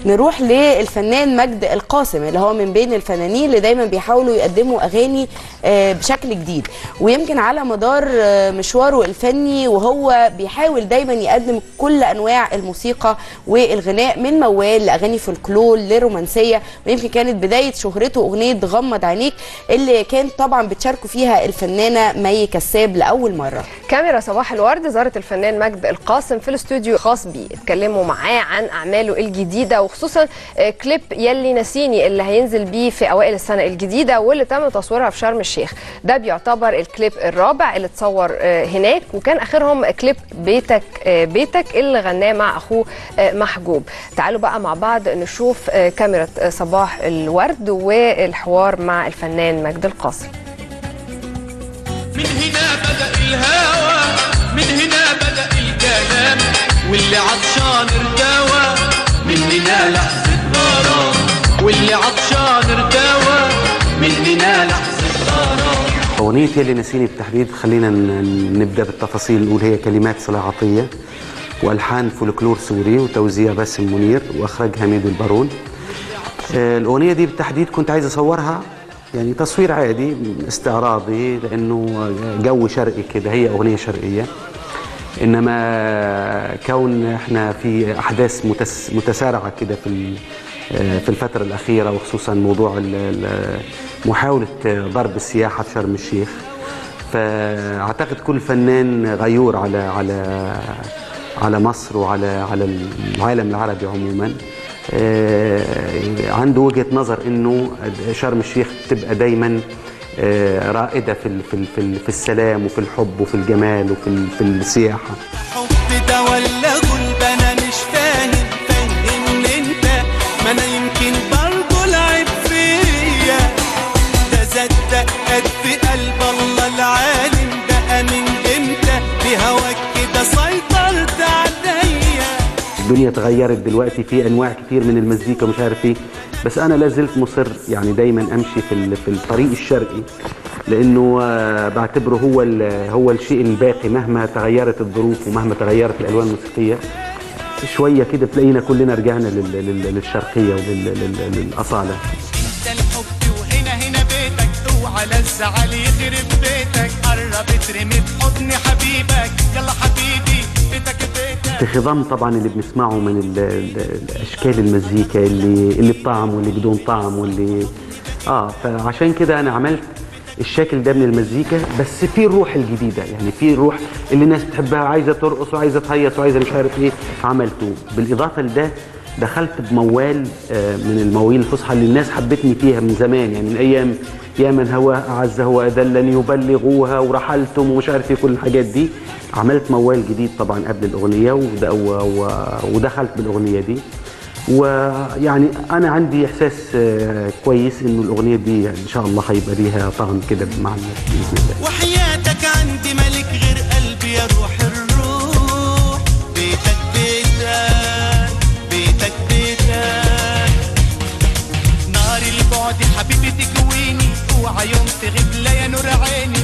نروح للفنان مجد القاسم اللي هو من بين الفنانين اللي دايما بيحاولوا يقدموا اغاني آه، بشكل جديد ويمكن على مدار آه، مشواره الفني وهو بيحاول دايما يقدم كل انواع الموسيقى والغناء من موال لاغاني فولكلور لرومانسيه ويمكن كانت بدايه شهرته اغنيه غمض عينيك اللي كان طبعا بتشاركوا فيها الفنانه مي كساب لاول مره كاميرا صباح الورد زارت الفنان مجد القاسم في الاستوديو خاص بيه اتكلموا معاه عن اعماله الجديده وخصوصا آه، كليب يلي نسيني اللي هينزل بيه في اوائل السنه الجديده واللي تم تصويرها في شرم الشيخ ده بيعتبر الكليب الرابع اللي اتصور آه، هناك وكان اخرهم كليب بيتك آه، بيتك اللي غناه مع اخوه آه، محجوب تعالوا بقى مع بعض نشوف آه، كاميرا آه، صباح الورد والحوار مع الفنان مجد القاسم من هنا بدأ الهوى من هنا بدأ الكلام واللي عطشان ارتوى من هنا لحظة غرام واللي عطشان ارتوى من هنا لحظة غرام أغنية يلي نسيني بالتحديد خلينا ن- نبدأ بالتفاصيل نقول هي كلمات صلاح عطية وألحان فولكلور سوري وتوزيع باسم منير وأخرج حميد البارون آه، الأغنية دي بالتحديد كنت عايز أصورها يعني تصوير عادي استعراضي لأنه جو شرقي كده هي أغنية شرقية انما كون احنا في احداث متس متسارعه كده في ال- آه، في الفتره الاخيره وخصوصا موضوع ال- ال- محاوله ضرب السياحه في شرم الشيخ فاعتقد كل فنان غيور على على على مصر وعلى على العالم العربي عموما آه، عنده وجهه نظر انه شرم الشيخ تبقى دايما آه، رائده في ال- في ال- في ال- في السلام وفي الحب وفي الجمال وفي ال- في السياحه حب ده ولا غلب انا مش فاهم فهمني انت ما انا يمكن برضه العيب فيا ده زاد دقات في قلب الله العالم بقى من امتى بهواك كده سيطرت عليا الدنيا اتغيرت دلوقتي في انواع كتير من المزيكا ومش عارف ايه بس انا لا زلت مصر يعني دايما امشي في ال- في الطريق الشرقي لانه آه، بعتبره هو ال- هو الشيء الباقي مهما تغيرت الظروف ومهما تغيرت الالوان الموسيقيه شويه كده تلاقينا كلنا رجعنا لل- لل- للشرقيه وللاصاله ده الحب وهنا هنا بيتك اوعى لا الزعل يخرب بيتك قرب اترمي في حضن حبيبك يلا حبيبي بيتك بيتك في خضم طبعا اللي بنسمعه من ال- ال- الاشكال المزيكا اللي اللي بطعم واللي بدون طعم واللي اه فعشان كده انا عملت الشكل ده من المزيكا بس في الروح الجديده يعني في الروح اللي الناس بتحبها عايزه ترقص وعايزه تهيص وعايزه مش عارف ايه عملته بالاضافه لده دخلت بموال آه، من المواويل الفصحى اللي الناس حبتني فيها من زمان يعني من ايام يا من هواه اعزه واذلني يبلغوها ورحلتم ومش عارف ايه كل الحاجات دي عملت موال جديد طبعا قبل الاغنيه ود- و- و- ودخلت بالاغنيه دي ويعني انا عندي احساس آه، كويس انه الاغنيه دي ان شاء الله هيبقى ليها طعم كده مع الناس باذن الله وحياتك عندي ملك غير قلبي يا روح الروح بيتك بيتك بيتك بيتك نار البعد حبيبي تكويني اوعى يوم تغيب لا يا نور عيني